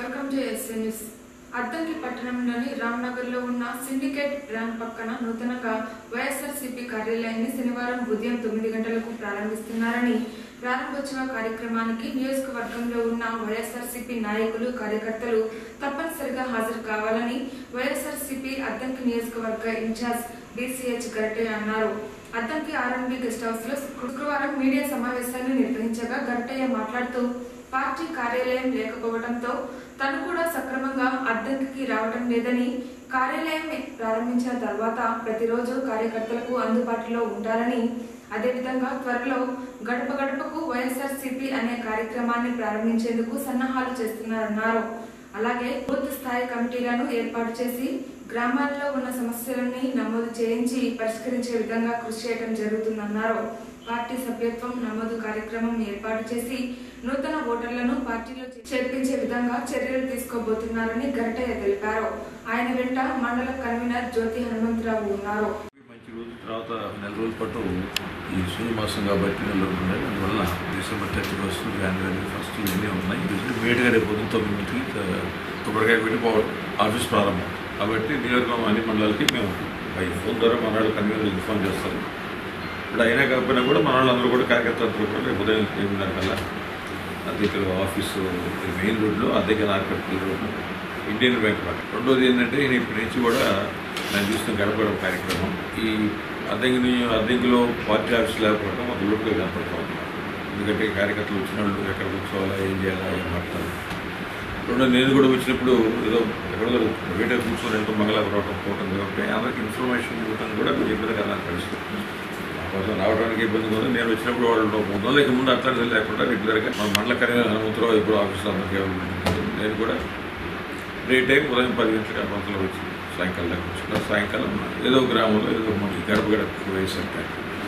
Welcome to SA news Addanki పట్టణంలోని రామ్నగర్లో ఉన్న సిండికేట్ బ్యాంక్ పక్కన నూతనంగా వైఎస్ఆర్సీపీ కార్యాలయాన్ని శనివారం ఉదయం తొమ్మిది గంటలకు ప్రారంభిస్తున్నారని ప్రారంభోత్సవ కార్యక్రమానికి నియోజకవర్గంలో ఉన్న వైఎస్ఆర్సీపీ నాయకులు కార్యకర్తలు తప్పనిసరిగా హాజరు కావాలని వైఎస్ఆర్సీపీ అద్దంకి నియోజకవర్గ ఇన్ఛార్జ్ బీసీహెచ్ గరటే అన్నారు అద్దంకి ఆర్ఎండ్బి గెస్ట్ హౌస్ లో శుక్రవారం మీడియా సమావేశాన్ని నిర్వహించగా గరటయ్య మాట్లాడుతూ పార్టీ కార్యాలయం లేకపోవడంతో తను కూడా సక్రమంగా అద్దెకి రావడం లేదని కార్యాలయం ప్రారంభించిన తర్వాత ప్రతిరోజు కార్యకర్తలకు అందుబాటులో ఉంటారని అదేవిధంగా త్వరలో గడప గడపకు వైఎస్ఆర్సీపీ అనే కార్యక్రమాన్ని ప్రారంభించేందుకు సన్నాహాలు చేస్తున్నారన్నారు అలాగే బూత్ స్థాయి కమిటీలను ఏర్పాటు చేసి గ్రామాల్లో ఉన్న సమస్యలన్నీ నమోదు చేయించి పరిష్కరించే విధంగా కృషి చేయడం జరుగుతుందన్నారు పార్టీ సభ్యత్వం నమోదు కార్యక్రమం ఏర్పాటు చేసి నూతన ఓటర్లను పార్టీలో చేర్పించే విధంగా చర్యలు తీసుకోబోతున్నారని గంటయ్య తెలిపారు ఆయన వెంట మండల కన్వీనర్ జ్యోతి హనుమంతరావు ఉన్నారు మంచి రోజు తర్వాత నెల రోజుల పాటు ఈ సూర్యమాసం కాబట్టి నెల రోజులు ఉన్నాయి అందువల్ల December thirty first January first ఇవన్నీ ఉన్నాయి వేడిగా రేపు పొద్దున్న తొమ్మిదింటికి కొబ్బరికాయ పెట్టి పవర్ ఆఫీస్ ప్రారంభం కాబట్టి నియోజకవర్గం అన్ని మండలాలకి మేము ఈ ఫోన్ ద్వారా మన వాళ్ళు కన్వీనర్ ఇన్ఫార్మ్ చేస్తారు ఇప్పుడు అయినా కాకపోయినా కూడా మన వాళ్ళందరూ కూడా కార్యకర్తలందరూ కూడా రేపు ఉదయం ఎనిమిదిన్నర కల్లా అద్దెకల ఆఫీసు మెయిన్ రోడ్లో అద్దెకల ఆర్కట్ల రోడ్లో ఇండియన్ బ్యాంక్ పక్కన రెండోది ఏంటంటే నేను ఇప్పటి నుంచి కూడా నేను చూస్తున్న గడపడం కార్యక్రమం ఈ అద్దెకిని అద్దెకిలో పార్టీ ఆఫీస్ లేకపోవడం ఒక లోటుగా కనపడుతూ ఉంది ఎందుకంటే కార్యకర్తలు వచ్చిన వాళ్ళు ఎక్కడ కూర్చోవాలా ఏం చేయాలా ఏం మాట్లాడాలి రెండో నేను కూడా వచ్చినప్పుడు ఏదో ఎక్కడో బయట కూర్చొని ఎంతో మంగళాపు రావడం పోవటం కాబట్టి అందరికి ఇన్ఫర్మేషన్ ఇవ్వడం కూడా కొంచెం ఇబ్బంది కదా నాకు తెలుస్తుంది కోసం రావడానికి ఇబ్బంది కూడా నేను వచ్చినప్పుడు వాళ్ళు మూడు రోజులకి ముందు అట్లాంటి లేకుండా రెగ్యులర్గా మన మండల కరీంనగర్ హనుమంతరావు ఇప్పుడు ఆఫీస్లో అందరికీ నేను కూడా డే టైం ఉదయం పది గంటలకు హనుమంతలో వచ్చి సాయంకాలం దాకా వచ్చిన సాయంకాలం ఏదో గ్రామంలో ఏదో మనకి గడప గడప వేసంటే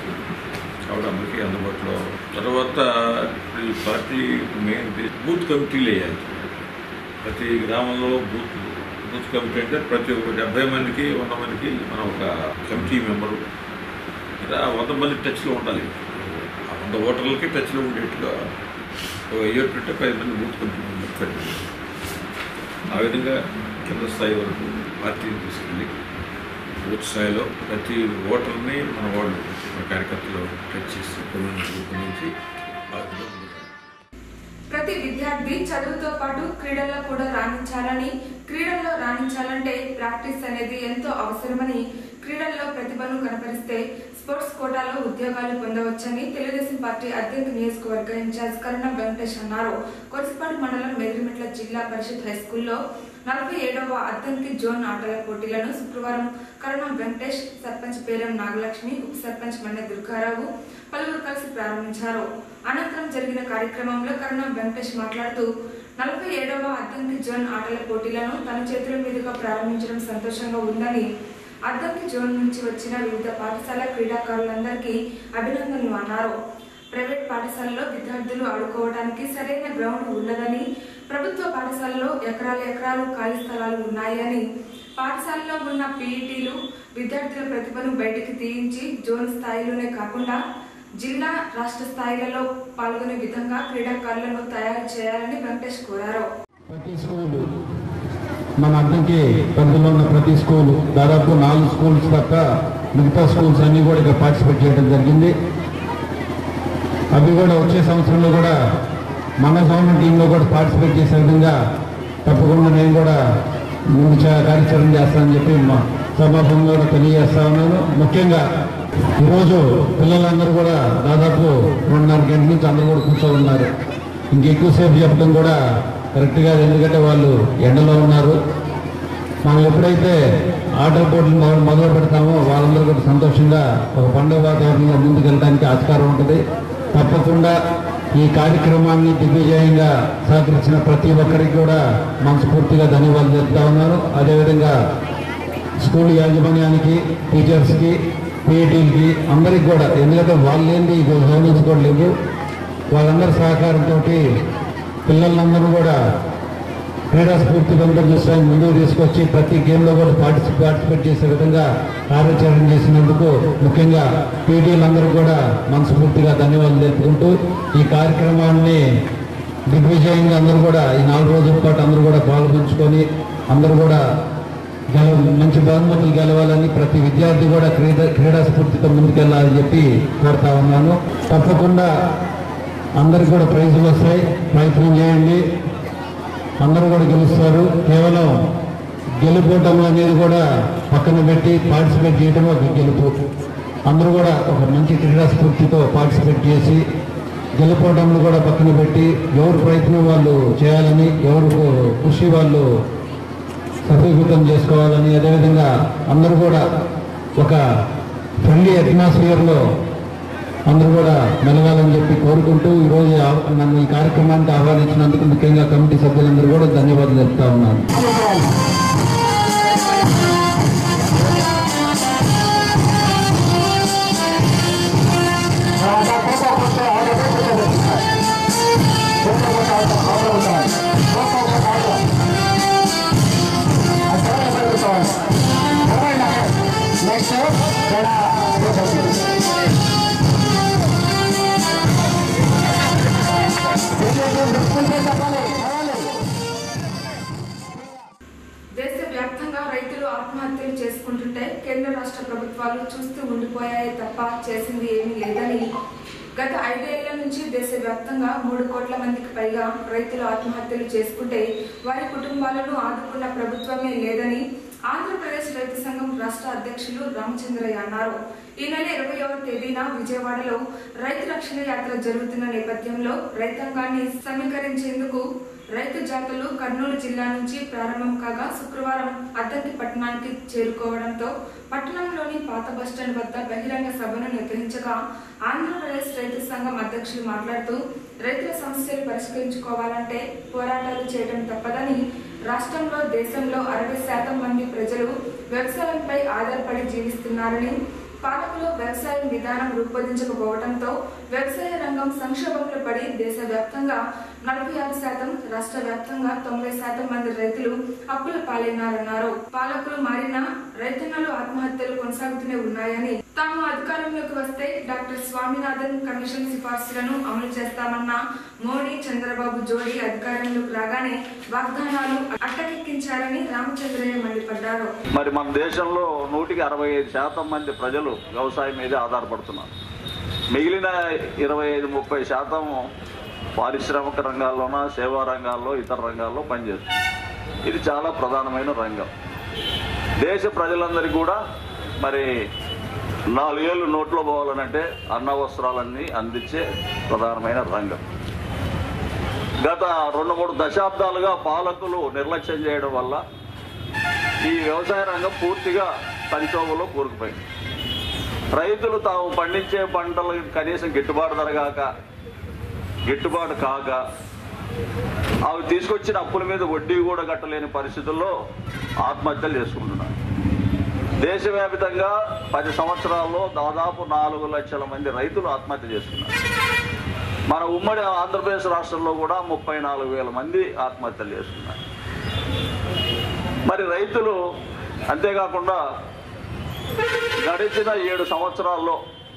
కాబట్టి అందరికీ అందుబాటులో తర్వాత ఈ పార్టీ మెయిన్ బూత్ కమిటీలు వేయాలి ప్రతి గ్రామంలో బూత్ బూత్ కమిటీ అంటే ప్రతి ఒక్క డెబ్బై మందికి వంద మందికి మనం ఒక కమిటీ మెంబరు ఇలా వంద మంది టచ్లో ఉండాలి ఆ వంద ఓటర్లకి టచ్లో ఉండేట్టుగా ఒక ఏటుంటే పది మంది బూత్ కమిటీ మెంబర్ పెట్టాలి ఆ విధంగా కింద స్థాయి వరకు పార్టీని తీసుకెళ్ళి బూత్ స్థాయిలో ప్రతి ఓటర్ని మన వాళ్ళు మన కార్యకర్తలు టచ్ చేసి రూపొందించి ఆ విధంగా ముందుకు ప్రతి విద్యార్థి చదువుతో పాటు క్రీడల్లో కూడా రాణించాలని క్రీడల్లో రాణించాలంటే ప్రాక్టీస్ అనేది ఎంతో అవసరమని క్రీడల్లో ప్రతిభను కనపరిస్తే స్పోర్ట్స్ కోటాలో ఉద్యోగాలు పొందవచ్చని తెలుగుదేశం పార్టీ అధ్యక్ష నియోజకవర్గ ఇన్ఛార్జ్ కరుణ వెంకటేష్ అన్నారు కొరిసిపాడు మండలం మేదిరిమిట్ల జిల్లా పరిషత్ హై స్కూల్లో నలభై ఏడవ అద్దంకి జోన్ ఆటల పోటీలను శుక్రవారం కరుణ వెంకటేష్ సర్పంచ్ పేరం నాగలక్ష్మి ఉప సర్పంచ్ మన్నె దుర్గారావు పలువురు కలిసి ప్రారంభించారు అనంతరం జరిగిన కార్యక్రమంలో కరుణం వెంకటేష్ మాట్లాడుతూ నలభై ఏడవ అద్దంకి జోన్ ఆటల పోటీలను తన చేతుల మీదుగా ప్రారంభించడం సంతోషంగా ఉందని అద్దంకి జోన్ నుంచి వచ్చిన వివిధ పాఠశాల క్రీడాకారులందరికీ అభినందనలు అన్నారు ప్రైవేట్ పాఠశాలలో విద్యార్థులు ఆడుకోవడానికి సరైన గ్రౌండ్ ఉండదని ప్రభుత్వ పాఠశాలలో ఎకరాలు ఎకరాలు ఖాళీ స్థలాలు ఉన్నాయని పాఠశాలలో ఉన్న పీఈటీలు విద్యార్థుల ప్రతిభను బయటికి తీయించి జోన్ స్థాయిలోనే కాకుండా జిల్లా రాష్ట్ర స్థాయిలలో పాల్గొనే విధంగా క్రీడాకారులను తయారు చేయాలని వెంకటేష్ కోరారు ప్రతి స్కూలు మన అర్థంకి పరిధిలో ఉన్న ప్రతి స్కూలు దాదాపు నాలుగు స్కూల్స్ తప్ప మిగతా స్కూల్స్ అన్నీ కూడా ఇక్కడ పార్టిసిపేట్ చేయడం జరిగింది అవి కూడా వచ్చే సంవత్సరంలో కూడా మన గవర్నమెంట్ టీంలో కూడా పార్టిసిపేట్ చేసే విధంగా తప్పకుండా నేను కూడా ముందు చా- కార్యాచరణ చేస్తానని చెప్పి మా సభాపంగా కూడా తెలియజేస్తా ఉన్నాను ముఖ్యంగా ఈరోజు పిల్లలందరూ కూడా దాదాపు రెండున్నర గంటల నుంచి అందరూ కూడా కూర్చో ఉన్నారు ఇంకెక్కువసేపు చెప్పడం కూడా కరెక్ట్ కాదు ఎందుకంటే వాళ్ళు ఎండలో ఉన్నారు మనం ఎప్పుడైతే ఆటల పోటీలు మొదలు మొదలు పెడతామో వాళ్ళందరూ కూడా సంతోషంగా ఒక పండుగ వాతావరణంలో ముందుకు వెళ్ళడానికి ఆస్కారం ఉంటుంది తప్పకుండా ఈ కార్యక్రమాన్ని దిగ్విజయంగా సహకరించిన ప్రతి ఒక్కరికి కూడా మనస్ఫూర్తిగా ధన్యవాదాలు చెప్తా ఉన్నాను అదేవిధంగా స్కూల్ యాజమాన్యానికి టీచర్స్కి పీఈటీలకి అందరికి కూడా ఎందుకంటే వాళ్ళు ఏంటి ఈ గవర్నెన్స్ కూడా లేదు వాళ్ళందరి సహకారంతో పిల్లలందరూ కూడా క్రీడా స్ఫూర్తి పెంపొందించడానికి ముందుకు తీసుకొచ్చి ప్రతి గేమ్లో కూడా పార్టిసిపేట్ పార్టిసిపేట్ చేసే విధంగా కార్యాచరణ చేసినందుకు ముఖ్యంగా పీటీలందరూ కూడా మనస్ఫూర్తిగా ధన్యవాదాలు తెలుపుకుంటూ ఈ కార్యక్రమాన్ని దిగ్విజయంగా అందరూ కూడా ఈ నాలుగు రోజుల పాటు అందరూ కూడా పాల్గొంచుకొని అందరూ కూడా గెల మంచి బహుమతులు గెలవాలని ప్రతి విద్యార్థి కూడా క్రీడ క్రీడా స్ఫూర్తితో ముందుకెళ్ళాలని చెప్పి కోరుతా ఉన్నాను తప్పకుండా అందరికి కూడా ప్రైజులు వస్తాయి ప్రయత్నం చేయండి అందరూ కూడా గెలుస్తారు కేవలం గెలుపోవటం అనేది కూడా పక్కన పెట్టి పార్టిసిపేట్ చేయడం ఒక గెలుపు అందరూ కూడా ఒక మంచి క్రీడా స్ఫూర్తితో పార్టిసిపేట్ చేసి గెలుపోవడంలో కూడా పక్కన పెట్టి ఎవరు ప్రయత్నం వాళ్ళు చేయాలని ఎవరు కృషి వాళ్ళు సఫలీకృతం చేసుకోవాలని అదేవిధంగా అందరూ కూడా ఒక ఫ్రెండ్లీ అట్మాస్ఫియర్లో అందరూ కూడా మెలగాలని చెప్పి కోరుకుంటూ ఈరోజు ఆ- నన్ను ఈ కార్యక్రమానికి ఆహ్వానించినందుకు ముఖ్యంగా కమిటీ సభ్యులందరూ కూడా ధన్యవాదాలు చెప్తా ఉన్నాను నెక్స్ట్ చెప్పాలి దేశవ్యాప్తంగా రైతులు ఆత్మహత్యలు చేసుకుంటుంటే కేంద్ర రాష్ట్ర ప్రభుత్వాలు చూస్తూ ఉండిపోయాయి తప్ప చేసింది ఏమీ లేదని గత ఐదేళ్ల నుంచి దేశవ్యాప్తంగా మూడు కోట్ల మందికి పైగా రైతులు ఆత్మహత్యలు చేసుకుంటే వారి కుటుంబాలను ఆదుకున్న ప్రభుత్వమే లేదని ఆంధ్రప్రదేశ్ రైతు సంఘం రాష్ట్ర అధ్యక్షులు రామచంద్రయ్య అన్నారు ఈ నెల ఇరవైవ తేదీన విజయవాడలో రైతు రక్షణ యాత్ర జరుగుతున్న నేపథ్యంలో రైతాంగాన్ని సమీకరించేందుకు రైతు జాతలు కర్నూలు జిల్లా నుంచి ప్రారంభం కాగా శుక్రవారం అద్దంకి పట్టణానికి చేరుకోవడంతో పట్టణంలోని పాత బస్టాండ్ వద్ద బహిరంగ సభను నిర్వహించగా ఆంధ్రప్రదేశ్ రైతు సంఘం అధ్యక్షులు మాట్లాడుతూ రైతుల సమస్యలు పరిష్కరించుకోవాలంటే పోరాటాలు చేయడం తప్పదని రాష్ట్రంలో దేశంలో అరవై శాతం మంది ప్రజలు వ్యవసాయంపై ఆధారపడి జీవిస్తున్నారని పాలకులు వ్యవసాయ విధానం రూపొందించకపోవడంతో వ్యవసాయ రంగం సంక్షోభంలో పడి దేశవ్యాప్తంగా నలభై ఆరు శాతం రాష్ట్ర వ్యాప్తంగా తొంభై శాతం మంది రైతులు అప్పుల పాలైనారన్నారు పాలకులు మారినా రైతన్నలు ఆత్మహత్యలు కొనసాగుతూనే ఉన్నాయని తాము అధికారంలోకి వస్తే డాక్టర్ స్వామినాథన్ కమిషన్ సిఫార్సులను అమలు చేస్తామన్న మోడీ చంద్రబాబు జోడీ అధికారంలోకి రాగానే వాగ్దానాలు అట్టకెక్కించారని రామచంద్రయ్య మండిపడ్డారు మరి మన దేశంలో నూటికి అరవై ఐదు శాతం మంది ప్రజలు వ్యవసాయం మీదే ఆధారపడుతున్నారు మిగిలిన ఇరవై ఐదు ముప్పై శాతం పారిశ్రామిక రంగాల్లోన సేవా రంగాల్లో ఇతర రంగాల్లో పనిచేస్తుంది ఇది చాలా ప్రధానమైన రంగం దేశ ప్రజలందరికీ కూడా మరి నాలుగేళ్ళు నోట్లో పోవాలనంటే అన్న వస్త్రాలన్నీ అందించే ప్రధానమైన రంగం గత రెండు మూడు దశాబ్దాలుగా పాలకులు నిర్లక్ష్యం చేయడం వల్ల ఈ వ్యవసాయ రంగం పూర్తిగా సంక్షోభంలో కూరుకుపోయింది రైతులు తాము పండించే పంటలు కనీసం గిట్టుబాటు ధరగాక గిట్టుబాటు కాక అవి తీసుకొచ్చిన అప్పుల మీద వడ్డీ కూడా కట్టలేని పరిస్థితుల్లో ఆత్మహత్యలు చేసుకుంటున్నారు దేశవ్యాప్తంగా పది సంవత్సరాల్లో దాదాపు నాలుగు లక్షల మంది రైతులు ఆత్మహత్య చేసుకున్నారు మన ఉమ్మడి ఆంధ్రప్రదేశ్ రాష్ట్రంలో కూడా ముప్పై నాలుగు వేల మంది ఆత్మహత్యలు చేసుకున్నారు మరి రైతులు అంతేకాకుండా గడిచిన ఏడు సంవత్సరాల్లో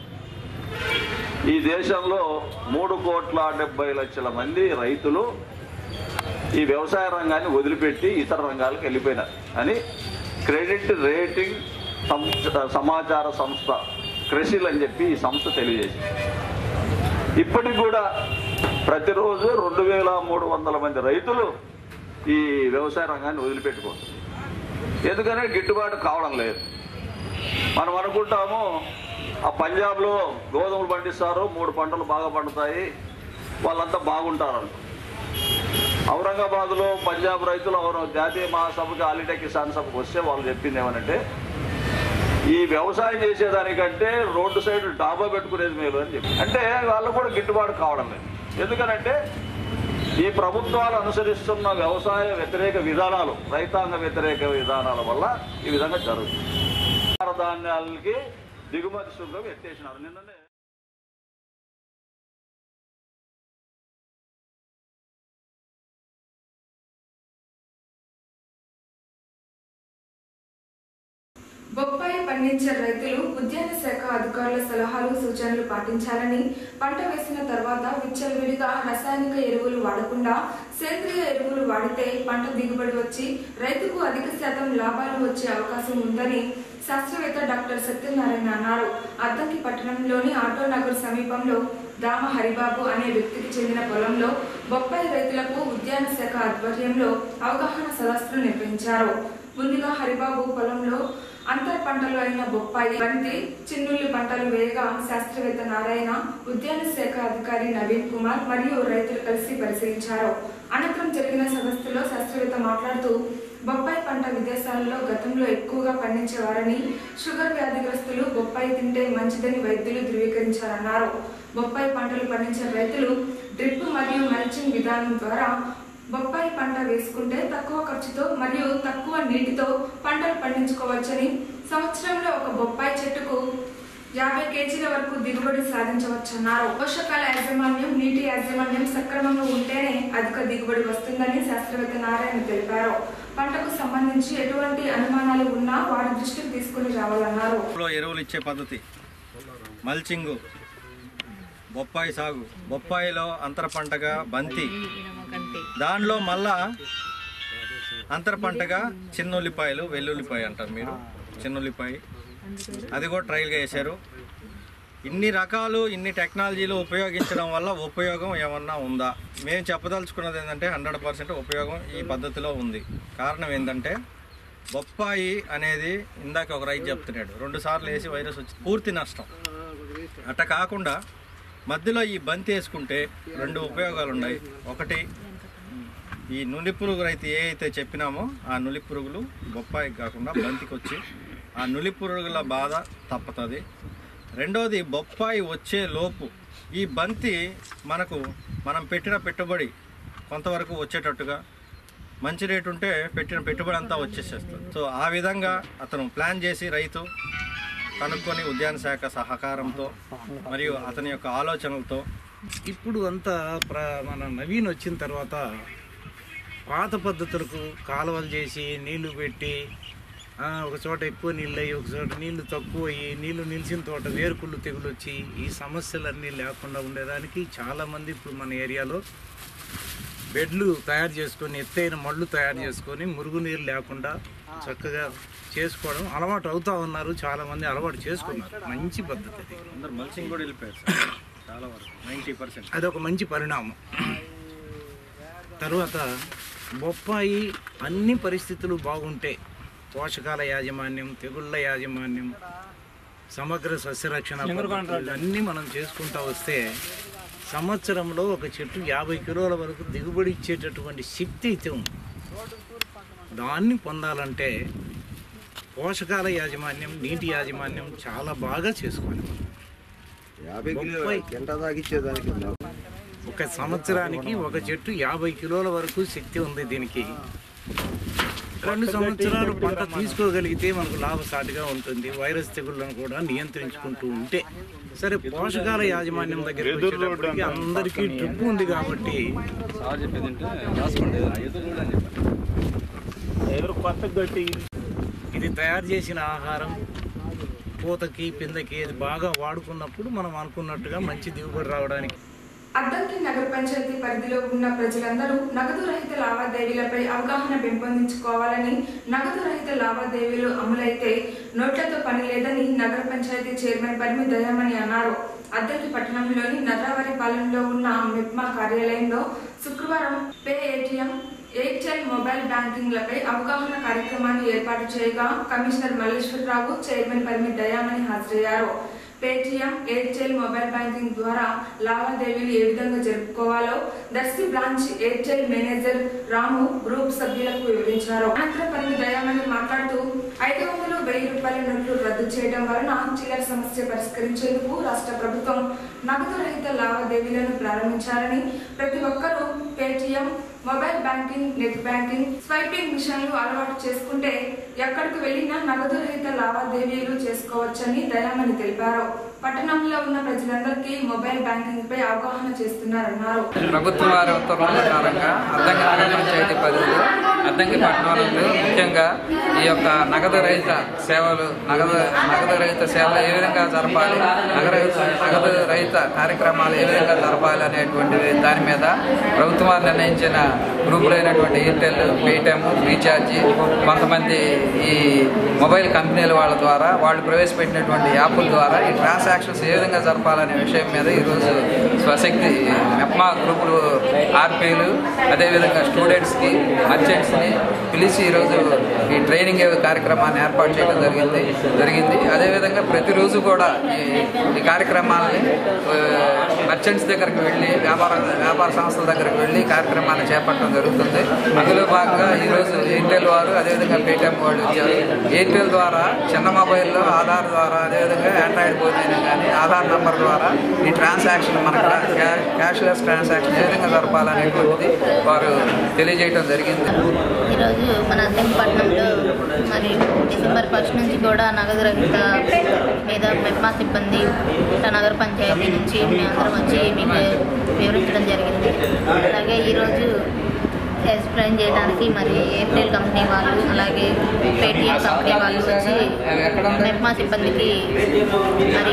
ఈ దేశంలో మూడు కోట్ల డెబ్బై లక్షల మంది రైతులు ఈ వ్యవసాయ రంగాన్ని వదిలిపెట్టి ఇతర రంగాలకు వెళ్ళిపోయినారు అని క్రెడిట్ రేటింగ్ సంస్థ- సమాచార సంస్థ క్రెసిల్ అని చెప్పి ఈ సంస్థ తెలియజేసింది ఇప్పటికి కూడా ప్రతిరోజు రెండు వేల మూడు వందల మంది రైతులు ఈ వ్యవసాయ రంగాన్ని వదిలిపెట్టుకుంటారు ఎందుకనే గిట్టుబాటు కావడం లేదు మనం అనుకుంటాము ఆ పంజాబ్లో గోధుమలు పండిస్తారు మూడు పంటలు బాగా పండుతాయి వాళ్ళంతా బాగుంటారు ఔరంగాబాద్లో పంజాబ్ రైతులు ఔర- జాతీయ మహాసభకి ఆలిటా కిసాన్ సభకు వస్తే వాళ్ళు చెప్పింది ఏమనంటే ఈ వ్యవసాయం చేసేదానికంటే రోడ్డు సైడ్ డాబా పెట్టుకునేది మేలు అని చెప్పి అంటే వాళ్ళు కూడా గిట్టుబాటు కావడం లేదు ఎందుకనంటే ఈ ప్రభుత్వాలు అనుసరిస్తున్న వ్యవసాయ వ్యతిరేక విధానాలు రైతాంగ వ్యతిరేక విధానాల వల్ల ఈ విధంగా జరుగుతుంది ఆహార ధాన్యాలకి దిగుమతి సుంకం ఎత్తేసినారు నిన్ననే బొప్పాయి పండించే రైతులు ఉద్యాన శాఖ అధికారుల సలహాలు సూచనలు పాటించాలని పంట వేసిన తర్వాత విచ్చలవిడిగా రసాయనిక ఎరువులు వాడకుండా సేంద్రియ ఎరువులు వాడితే పంట దిగుబడి వచ్చి రైతుకు అధిక శాతం లాభాలు వచ్చే అవకాశం ఉందని శాస్త్రవేత్త డాక్టర్ సత్యనారాయణ అన్నారు అద్దంకి పట్టణంలోని ఆటో నగర్ సమీపంలో దామ హరిబాబు అనే వ్యక్తికి చెందిన పొలంలో బొప్పాయి రైతులకు ఉద్యాన శాఖ ఆధ్వర్యంలో అవగాహన సదస్సులు నిర్వహించారు ముందుగా హరిబాబు పొలంలో అంతర పంటలు అయిన బొప్పాయి బంతి చిన్నుల్లి పంటలు వేయగా శాస్త్రవేత్త నారాయణ ఉద్యాన శాఖ అధికారి నవీన్ కుమార్ మరియు రైతులు కలిసి పరిశీలించారు అనంతరం జరిగిన సదస్సులో శాస్త్రవేత్త మాట్లాడుతూ బొప్పాయి పంట విదేశాలలో గతంలో ఎక్కువగా పండించేవారని షుగర్ వ్యాధిగ్రస్తులు బొప్పాయి తింటే మంచిదని వైద్యులు ధృవీకరించారన్నారు బొప్పాయి పంటలు పండించే రైతులు డ్రిప్ మరియు మల్చింగ్ విధానం ద్వారా బొప్పాయి పంట వేసుకుంటే తక్కువ ఖర్చుతో మరియు తక్కువ నీటితో పంటలు పండించుకోవచ్చని సంవత్సరంలో ఒక బొప్పాయి చెట్టుకు యాభై కేజీల వరకు దిగుబడి సాధించవచ్చన్నారు పోషకాల యాజమాన్యం నీటి యాజమాన్యం సక్రమంగా ఉంటేనే అధిక దిగుబడి వస్తుందని శాస్త్రవేత్త నారాయణ తెలిపారు పంటకు సంబంధించి ఎటువంటి అనుమానాలు ఉన్నా వారి దృష్టికి తీసుకుని రావాలన్నారు లో ఎరువులు ఇచ్చే పద్ధతి మల్చింగు బొప్పాయి సాగు బొప్పాయిలో అంతర పంటగా బంతి దానిలో మళ్ళా అంతర పంటగా చిన్నుల్లిపాయలు వెల్లుల్లిపాయ అంటారు మీరు చిన్నుల్లిపాయ అది కూడా ట్రయల్గా వేశారు ఇన్ని రకాలు ఇన్ని టెక్నాలజీలు ఉపయోగించడం వల్ల ఉపయోగం ఏమన్నా ఉందా మేము చెప్పదలుచుకున్నది ఏంటంటే హండ్రెడ్ పర్సెంట్ ఉపయోగం ఈ పద్ధతిలో ఉంది కారణం ఏంటంటే బొప్పాయి అనేది ఇందాక ఒక రైతు చెప్తున్నాడు రెండు సార్లు వేసి వైరస్ వచ్చి పూర్తి నష్టం అట్ట కాకుండా మధ్యలో ఈ బంతి వేసుకుంటే రెండు ఉపయోగాలు ఉన్నాయి ఒకటి ఈ నులి పురుగు అయితే ఏ అయితే చెప్పినామో ఆ నులి పురుగులు బొప్పాయికి కాకుండా బంతికి వచ్చి ఆ నులి పురుగుల బాధ తప్పుతుంది రెండోది బొప్పాయి వచ్చే లోపు ఈ బంతి మనకు మనం పెట్టిన పెట్టుబడి కొంతవరకు వచ్చేటట్టుగా మంచి రేటు ఉంటే పెట్టిన పెట్టుబడి అంతా వచ్చేసేస్తుంది సో ఆ విధంగా అతను ప్లాన్ చేసి రైతు కనుక్కొని ఉద్యాన శాఖ సహకారంతో మరియు అతని యొక్క ఆలోచనలతో ఇప్పుడు అంతా ప్ర మన నవీన్ వచ్చిన తర్వాత పాత పద్ధతులకు కాలువలు చేసి నీళ్లు పెట్టి ఆ, ఒక చోట ఎక్కువ నీళ్ళు అయ్యి ఒక చోట నీళ్లు తక్కువ అయ్యి నీళ్లు నిలిచిన తోట వేరుకుళ్ళు తెగులు వచ్చి ఈ సమస్యలన్నీ లేకుండా ఉండేదానికి చాలామంది ఇప్పుడు మన ఏరియాలో బెడ్లు తయారు చేసుకొని ఎత్తైన మళ్ళు తయారు చేసుకొని మురుగునీరు లేకుండా చక్కగా చేసుకోవడం అలవాటు అవుతా ఉన్నారు చాలామంది అలవాటు చేసుకున్నారు మంచి పద్ధతి అది అందరు మల్చింగ్ కూడా వెళ్ళిపోయారు సార్ చాలా వరకు నైంటీ పర్సెంట్ అదొక మంచి పరిణామం తరువాత బొప్పాయి అన్ని పరిస్థితులు బాగుంటే పోషకాల యాజమాన్యం తెగుళ్ళ యాజమాన్యం సమగ్ర సస్యరక్షణ పద్ధతులు అన్నీ మనం చేసుకుంటా వస్తే సంవత్సరంలో ఒక చెట్టు యాభై కిలోల వరకు దిగుబడి ఇచ్చేటటువంటి శక్తి అయితే ఉంది దాన్ని పొందాలంటే పోషకాల యాజమాన్యం నీటి యాజమాన్యం చాలా బాగా చేసుకోవాలి యాభై కిలో బొప్పాయి. గంట తాగిచ్చేదానికి ఒక సంవత్సరానికి ఒక చెట్టు యాభై కిలోల వరకు శక్తి ఉంది దీనికి రెండు సంవత్సరాలు పంట తీసుకోగలిగితే మనకు లాభసాటిగా ఉంటుంది వైరస్ తెగుళ్ళను కూడా నియంత్రించుకుంటూ ఉంటే సరే పోషకాల యాజమాన్యం దగ్గరికి వచ్చేటప్పటికి అందరికీ డ్రిప్ ఉంది కాబట్టి ఇది తయారు చేసిన ఆహారం పూతకి పిందకి ఇది బాగా వాడుకున్నప్పుడు మనం అనుకున్నట్టుగా మంచి దిగుబడి రావడానికి అద్దంకి నగర పంచాయతీ పరిధిలో ఉన్న ప్రజలందరూ నగదు రహిత లావాదేవీలపై అవగాహన పెంపొందించుకోవాలని నగదు రహిత లావాదేవీలు అమలైతే నోట్లతో పని లేదని నగర పంచాయతీ చైర్మన్ పరిమి దయామణి అన్నారు అద్దంకి పట్టణంలోని నర్రావరిపాలెంలో ఉన్న మెప్మా కార్యాలయంలో శుక్రవారం పే ఏటీఎం ఎయిర్టెల్ మొబైల్ బ్యాంకింగ్లపై అవగాహన కార్యక్రమాన్ని ఏర్పాటు చేయగా కమిషనర్ మల్లేశ్వరరావు చైర్మన్ పరిమి దయామణి హాజరయ్యారు పేటిఎం ఎయిర్టెల్ మొబైల్ బ్యాంకింగ్ ద్వారా లావాదేవీలు ఏ విధంగా జరుపుకోవాలో Darsi branch Airtel manager Ramu group సభ్యులకు వివరించారు అనంతరం పరిమి దయామణి మాట్లాడుతూ ఐదు వందలు వెయ్యి రూపాయల నోట్లు రద్దు చేయడం వలన చిల్లర సమస్య పరిష్కరించేందుకు రాష్ట్ర ప్రభుత్వం నగదు రహిత లావాదేవీలను ప్రారంభించారని ప్రతి ఒక్కరూ Paytm mobile banking net banking swiping మిషన్లు అలవాటు చేసుకుంటే ఎక్కడికి వెళ్ళినా నగదు రహిత లావాదేవీలు చేసుకోవచ్చని దయామణి తెలిపారు పట్టణంలో ఉన్న ప్రజలందరికీ మొబైల్ బ్యాంకింగ్ పై అవగాహన చేస్తున్నారన్నారు ప్రభుత్వ వారి ఉత్తర్వుల ప్రకారంగా అర్ధంగా నగర పంచాయతీ పరిధిలో అద్దంకి పట్టణంలో ముఖ్యంగా ఈ యొక్క నగదు రహిత సేవలు నగదు నగదు రహిత సేవలు ఏ విధంగా జరపాలి నగదు నగదు రహిత కార్యక్రమాలు ఏ విధంగా జరపాలి అనేటువంటి దాని మీద ప్రభుత్వం నిర్ణయించిన గ్రూపులైనటువంటి ఎయిర్టెల్ పేటిఎం రీఛార్జ్ కొంతమంది ఈ మొబైల్ కంపెనీల వాళ్ళ ద్వారా వాళ్ళు ప్రవేశపెట్టినటువంటి యాప్ల ద్వారా ఈ ట్రాన్సాక్షన్స్ ఏ విధంగా జరపాలనే విషయం మీద ఈరోజు స్వశక్తి మెప్మా గ్రూపులు ఆర్పీలు అదేవిధంగా స్టూడెంట్స్కి మర్చెంట్స్ని పిలిచి ఈరోజు ఈ ట్రైనింగ్ కార్యక్రమాన్ని ఏర్పాటు చేయడం జరిగింది జరిగింది అదేవిధంగా ప్రతిరోజు కూడా ఈ ఈ కార్యక్రమాలని మర్చెంట్స్ దగ్గరికి వెళ్ళి వ్యాపార వ్యాపార సంస్థల దగ్గరికి వెళ్ళి కార్యక్రమాన్ని చేపట్టడం జరుగుతుంది అందులో భాగంగా ఈరోజు ఎయిర్టెల్ వారు అదేవిధంగా పేటిఎం వాళ్ళు ఇచ్చారు ఎయిర్టెల్ ద్వారా చిన్న మొబైల్లో ఆధార్ ద్వారా అదేవిధంగా ఆండ్రాయిడ్ ఫోన్ అయినా కానీ ఆధార్ నంబర్ ద్వారా ఈ ట్రాన్సాక్షన్ మన క్యాష్లెస్ ట్రాన్సాక్షన్ ఏ విధంగా జరపాలనేటువంటిది వారు తెలియజేయడం జరిగింది ఈరోజు మన అద్దెంపట్నంలో మరి డిసెంబర్ ఫస్ట్ నుంచి కూడా నగదు రహిత మీద మెప్మా సిబ్బంది ఇట్లా నగర పంచాయతీ నుంచి మేమందరం వచ్చి మీకు వివరించడం జరిగింది అలాగే ఈరోజు ఎక్స్ప్లెయిన్ చేయడానికి మరి ఎయిర్టెల్ కంపెనీ వాళ్ళు అలాగే పేటిఎం కంపెనీ వాళ్ళు వచ్చి మెప్మా సిబ్బందికి మరి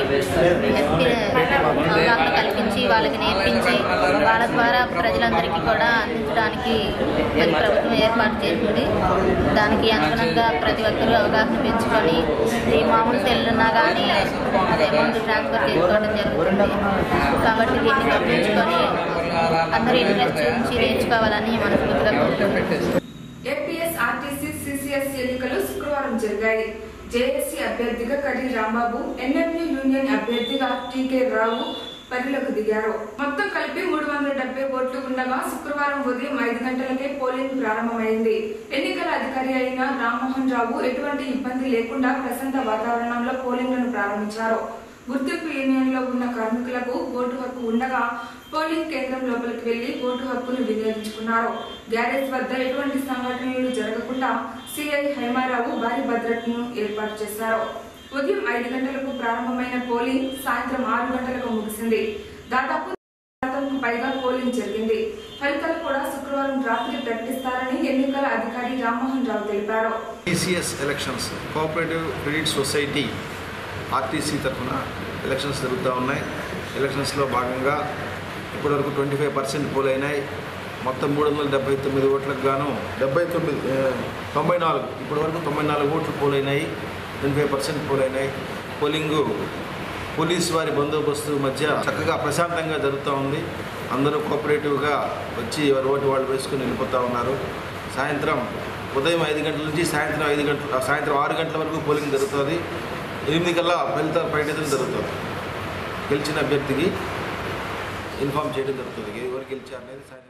అవగాహన కల్పించి వాళ్ళకి నేర్పించి వాళ్ళ ద్వారా ప్రజలందరికీ కూడా అందించడానికి మరి ప్రభుత్వం ఏర్పాటు చేసింది దానికి అనుగుణంగా ప్రతి ఒక్కరూ అవగాహన పెంచుకొని ఈ మామూలు సెల్లున్నా కానీ అమౌంట్ ట్రాన్స్ఫర్ చేసుకోవడం జరుగుతుంది కాబట్టి దీన్ని గమనించుకొని అందరూ ఇంట్రెస్ట్ చూపించి నేర్చుకోవాలని మనస్ఫూర్తిగా కోరుకుంటున్నాను ఏపీఎస్ ఆర్టీసీ సిసిఎస్ ఎన్నికలు శుక్రవారం జరిగాయి జేఏసీ అభ్యర్థిగా కడి రాంబాబు ఎన్ఎంయూ యూనియన్ అభ్యర్థిగా టీకే రావు బరిలోకి దిగారు మొత్తం కలిపి మూడు వందల డెబ్బై ఓట్లు ఉండగా శుక్రవారం ఉదయం ఐదు గంటలకే పోలింగ్ ప్రారంభమైంది ఎన్నికల అధికారి అయిన రామ్మోహన్ రావు ఎటువంటి ఇబ్బంది లేకుండా ప్రశాంత వాతావరణంలో పోలింగ్లను ప్రారంభించారు గుర్తింపు యూనియన్లో ఉన్న కార్మికులకు ఓటు హక్కు ఉండగా పోలింగ్ కేంద్రం లోపలికి వెళ్లి ఓటు హక్కును వినియోగించుకున్నారు గ్యారేజ్ వద్ద ఎటువంటి సంఘటనలు జరగకుండా సిఐ హైమారావు భారీ భద్రతను ఏర్పాటు చేశారు ఉదయం ఐదు గంటలకు ప్రారంభమైన పోలింగ్ సాయంత్రం ఆరు గంటలకు ముగిసింది దాదాపు శాతంకు పైగా పోలింగ్ జరిగింది ఫలితాలు కూడా శుక్రవారం రాత్రి ప్రకటిస్తారని ఎన్నికల అధికారి రామ్మోహన్ రావు తెలిపారు TCS elections cooperative credit society RTC తరఫున ఎలక్షన్స్ జరుగుతూ ఉన్నాయి ఎలక్షన్స్లో భాగంగా ఇప్పటివరకు ట్వంటీ ఫైవ్ పర్సెంట్ పోల్ అయినాయి మొత్తం మూడు వందల డెబ్బై తొమ్మిది ఓట్లకు గాను డెబ్బై తొమ్మిది ఆ, తొంభై నాలుగు ఇప్పటివరకు తొంభై నాలుగు ఓట్లు పోల్ అయినాయి ట్వంటీ ఫైవ్ పర్సెంట్ పోల్ అయినాయి పోలింగు పోలీస్ వారి బందోబస్తు మధ్య చక్కగా ప్రశాంతంగా జరుగుతూ ఉంది అందరూ కోఆపరేటివ్గా వచ్చి ఎవరి ఓటు వాళ్ళు వేసుకుని వెళ్ళిపోతూ ఉన్నారు సాయంత్రం ఉదయం ఐదు గంటల నుంచి సాయంత్రం ఐదు గంటల సాయంత్రం ఆరు గంటల వరకు పోలింగ్ జరుగుతుంది ఎనిమిది కల్లా ఫలిత ప్రకటన జరుగుతుంది గెలిచిన అభ్యర్థికి ఇన్ఫామ్ చేయడం జరుగుతుంది ఎవరు గెలిచారు అనేది సాయంత్రం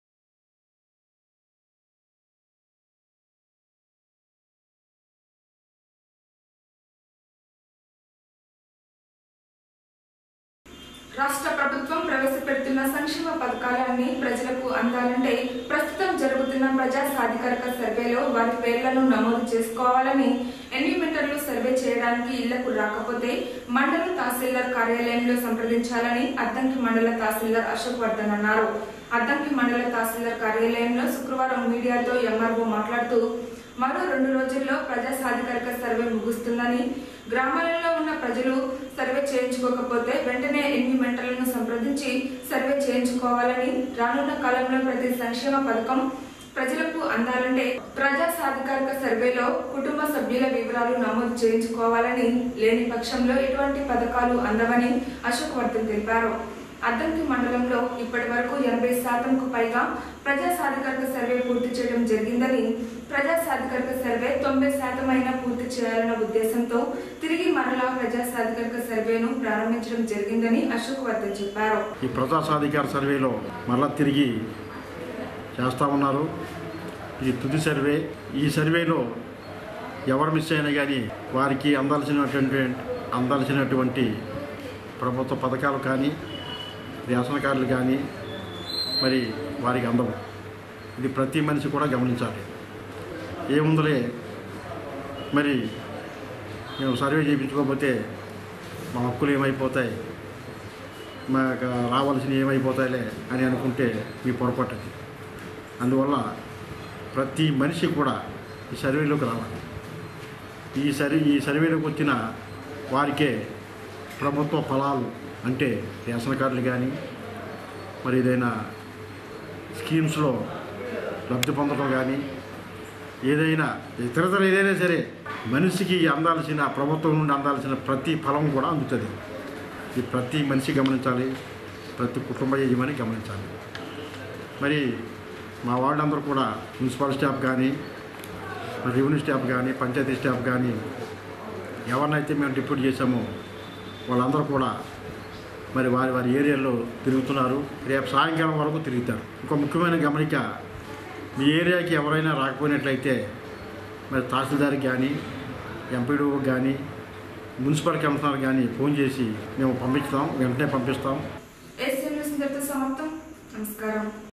రాష్ట్ర ప్రభుత్వం ప్రవేశపెడుతున్న సంక్షేమ పథకాలన్నీ ప్రజలకు అందాలంటే ప్రస్తుతం జరుగుతున్న ప్రజా సాధికారిక సర్వేలో వారి పేర్లను నమోదు చేసుకోవాలని ఎన్ని మీటర్లు సర్వే చేయడానికి ఇళ్లకు రాకపోతే మండల తహసీల్దార్ కార్యాలయంలో సంప్రదించాలని అద్దంకి మండల తహసీల్దార్ అశోక్ వర్ధన్ అన్నారు అద్దంకి మండల తహసీల్దార్ కార్యాలయంలో శుక్రవారం మీడియాతో ఎంఆర్ఓ మాట్లాడుతూ మరో రెండు రోజుల్లో ప్రజా సాధికారిక సర్వే ముగుస్తుందని గ్రామాలలో ఉన్న ప్రజలు సర్వే చేయించుకోకపోతే వెంటనే ఎన్ని మంటలను సంప్రదించి సర్వే చేయించుకోవాలని రానున్న కాలంలో ప్రతి సంక్షేమ పథకం ప్రజలకు అందాలంటే ప్రజా సాధికారిక సర్వేలో కుటుంబ సభ్యుల వివరాలు నమోదు చేయించుకోవాలని లేని పక్షంలో ఎటువంటి పథకాలు అందవని అశోక్ వర్ధన్ తెలిపారు అద్దంకి మండలంలో ఇప్పటి వరకు ఎనభై శాతంకు పైగా ప్రజా సాధికారిక సర్వే పూర్తి చేయడం జరిగిందని ప్రజా సాధికారిక సర్వే తొంభై శాతం అయినా పూర్తి చేయాలన్న ఉద్దేశంతో తిరిగి మరలా ప్రజా సాధికారిక సర్వేను ప్రారంభించడం జరిగిందని అశోక్ వర్ధన్ చెప్పారు ఈ ప్రజా సాధికార సర్వేలో మరలా తిరిగి చేస్తూ ఉన్నారు ఇది తుది సర్వే ఈ సర్వేలో ఎవరు మిస్ అయినా కానీ వారికి అందాల్సినటువంటి అందాల్సినటువంటి ప్రభుత్వ పథకాలు కానీ రేషన్ కార్డులు కానీ మరి వారికి అందవు ఇది ప్రతి మనిషి కూడా గమనించాలి ఏముందలే మరి మేము సర్వే చేయించుకోకపోతే మా హక్కులు ఏమైపోతాయి మాకు రావాల్సినవి ఏమైపోతాయిలే అని అనుకుంటే మీ పొరపాటు అది అందువల్ల ప్రతి మనిషి కూడా ఈ సర్వేలోకి రావాలి ఈ సర్వే ఈ సర్వేలోకి వచ్చిన వారికే ప్రభుత్వ ఫలాలు అంటే రేషన్ కార్డులు కానీ మరి ఏదైనా స్కీమ్స్లో లబ్ధి పొందడం కానీ ఏదైనా ఇతరతర ఏదైనా సరే మనిషికి అందాల్సిన ప్రభుత్వం నుండి అందాల్సిన ప్రతి ఫలం కూడా అందుతుంది ఇది ప్రతి మనిషి గమనించాలి ప్రతి కుటుంబ యజమాని గమనించాలి మరి మా వాళ్ళందరూ కూడా మున్సిపల్ స్టాఫ్ కానీ మరి రెవెన్యూ స్టాఫ్ కానీ పంచాయతీ స్టాఫ్ కానీ ఎవరినైతే మేము డిప్యూట్ చేశామో వాళ్ళందరూ కూడా మరి వారి వారి ఏరియాలో తిరుగుతున్నారు రేపు సాయంకాలం వరకు తిరుగుతారు ఇంకో ముఖ్యమైన గమనిక మీ ఏరియాకి ఎవరైనా రాకపోయినట్లయితే మరి తహసీల్దార్కి కానీ ఎంపీడీ కానీ మున్సిపల్ కమిషనర్ కానీ ఫోన్ చేసి మేము పంపిస్తాం వెంటనే పంపిస్తాం ఎస్ఎం న్యూస్ ఇంతటితో సమాప్తం నమస్కారం